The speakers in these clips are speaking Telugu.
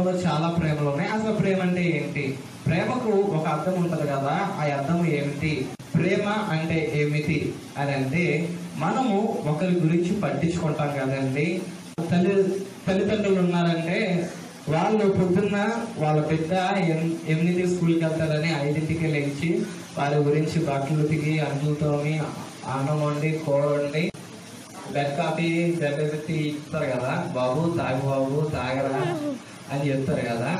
ప్రేమలో చాలా ప్రేమలు ఉన్నాయి అసలు ప్రేమ అంటే ఏంటి ప్రేమకు ఒక అర్థం ఉంటది కదా ఆ అర్థం ఏమిటి ప్రేమ అంటే ఏమిటి అని అంటే మనము ఒకరి గురించి పట్టించుకుంటాం కదండి తల్లి తల్లిదండ్రులు ఉన్నారంటే వాళ్ళు పొద్దున్న వాళ్ళ బిడ్డ ఎన్- ఎనిమిది స్కూల్కి వెళ్తారని ఐదింటికి లేచి వాళ్ళ గురించి బట్టలు ఉతికి అంట్లతోని అన్నం వండి కూర వండి బెడ్ కాఫీ బెడ్ పెట్టి ఇస్తారు కదా బాబు తాగు బాబు తాగరా అని చెప్తారు కదా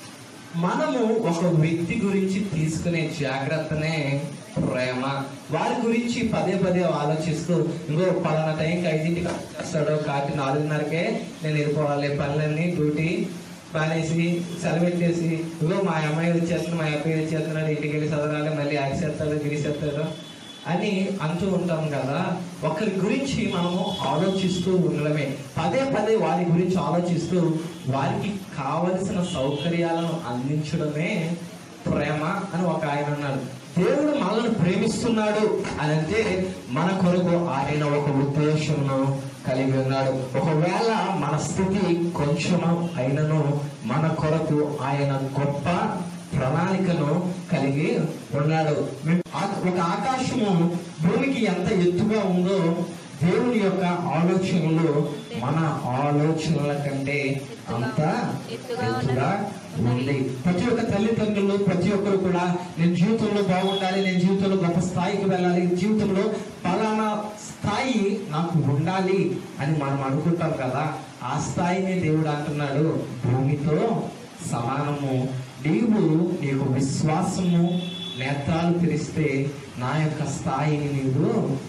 మనము ఒక వ్యక్తి గురించి తీసుకునే జాగ్రత్తనే ప్రేమ వారి గురించి పదే పదే ఆలోచిస్తూ ఇంకో పలానా టైంకి ఐదింటికి వస్తాడో కాటి నాలుగున్నరకే నేను వెళ్ళిపోవాలి పనులన్నీ డ్యూటీ మానేసి సెలవెట్టేసి ఇగో మా అమ్మాయి వచ్చేస్తుంది మా అబ్బాయి వచ్చేస్తున్నాడు ఇంటికి వెళ్ళి చదవాలి మళ్ళీ యాక్సేస్తాడు గిరిసేస్తాడు అని అంటూ ఉంటాం కదా ఒకరి గురించి మనము ఆలోచిస్తూ ఉండడమే పదే పదే వారి గురించి ఆలోచిస్తూ వారికి కావలసిన సౌకర్యాలను అందించడమే ప్రేమ అని ఒక ఆయన అన్నాడు దేవుడు మనల్ని ప్రేమిస్తున్నాడు అని అంటే మన కొరకు ఆయన ఒక ఉద్దేశంను కలిగి ఉన్నాడు ఒకవేళ మన స్థితి కొంచెము అయినను మన కొరకు ఆయన గొప్ప ప్రణాళికను కలిగి ఉన్నాడు ఆ- ఒక ఆకాశము భూమికి ఎంత ఎత్తుగా ఉందో దేవుని యొక్క ఆలోచనలు మన ఆలోచనల కంటే అంత ఎత్తుగా ఉంది ప్రతి ఒక్క తల్లిదండ్రులు ప్రతి ఒక్కరు కూడా నేను జీవితంలో బాగుండాలి నేను జీవితంలో గొప్ప స్థాయికి వెళ్ళాలి జీవితంలో పలానా స్థాయి నాకు ఉండాలి అని మనం అనుకుంటాం కదా ఆ స్థాయిని దేవుడు అంటున్నాడు భూమితో సమానము నీవు నీకు విశ్వాసము నేత్రాలు తెరిస్తే నా యొక్క స్థాయిని నీవు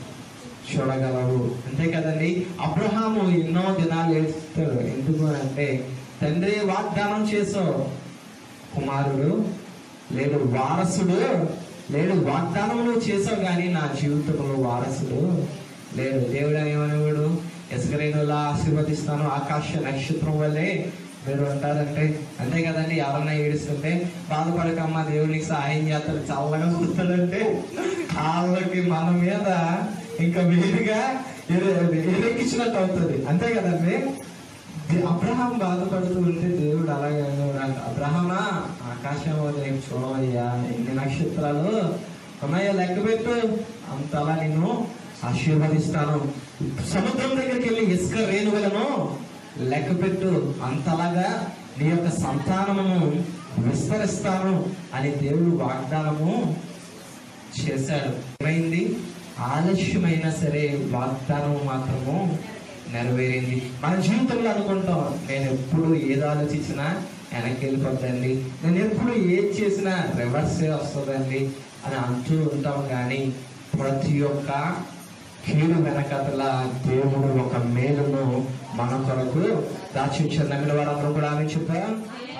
చూడగలవు అంతే కదండి అబ్రహాము ఎన్నో దినాలు ఏడుస్తాడు ఎందుకు అంటే తండ్రి వాగ్దానం చేసావు కుమారుడు లేడు వారసుడు లేడు వాగ్దానం నువ్వు చేసావు కానీ నా జీవితంలో వారసుడు లేడు దేవుడు ఏమనేవాడు ఎసగరేనులా ఆశీర్వదిస్తాను ఆకాశ నక్షత్రం వల్లే మీరు అంటారంటే అంతే కదండి ఎవరన్నా ఏడుస్తుంటే బాధపడకమ్మా దేవుడికి సహాయం చేస్తాడు చల్లగా చూస్తాడంటే వాళ్ళకి మన మీద ఇంకా వేరుగా ఎరెక్కించినట్టు అవుతుంది అంతే కదండి దే- అబ్రహాం బాధపడుతూ ఉంటే దేవుడు అలాగే అనేవాడు. అబ్రహామా ఆకాశం వైపు చూడవయ్యా ఎన్ని నక్షత్రాలు ఉన్నాయో లెక్క పెట్టు అంతలా నిన్ను ఆశీర్వదిస్తాను సముద్రం దగ్గరికి వెళ్ళి ఇసుక రేణువులను లెక్క పెట్టు అంతలాగా నీ యొక్క సంతానమును విస్తరిస్తాను అని దేవుడు వాగ్దానము చేశాడు ఏమైంది ఆలస్యమైనా సరే వాగ్దానం మాత్రము నెరవేరింది మన జీవితంలో అనుకుంటాం నేను ఎప్పుడు ఏది ఆలోచించినా వెనక్కి వెళ్ళిపోద్దండి నేను ఎప్పుడు ఏది చేసినా రివర్సే వస్తుందండి అని అంటూ ఉంటాం కానీ ప్రతి ఒక్క కీడు వెనకతల దేవుడు ఒక మేలును మన కొరకు దాచించారు నమ్మిన వారందరూ కూడా ఆమె చెప్పారు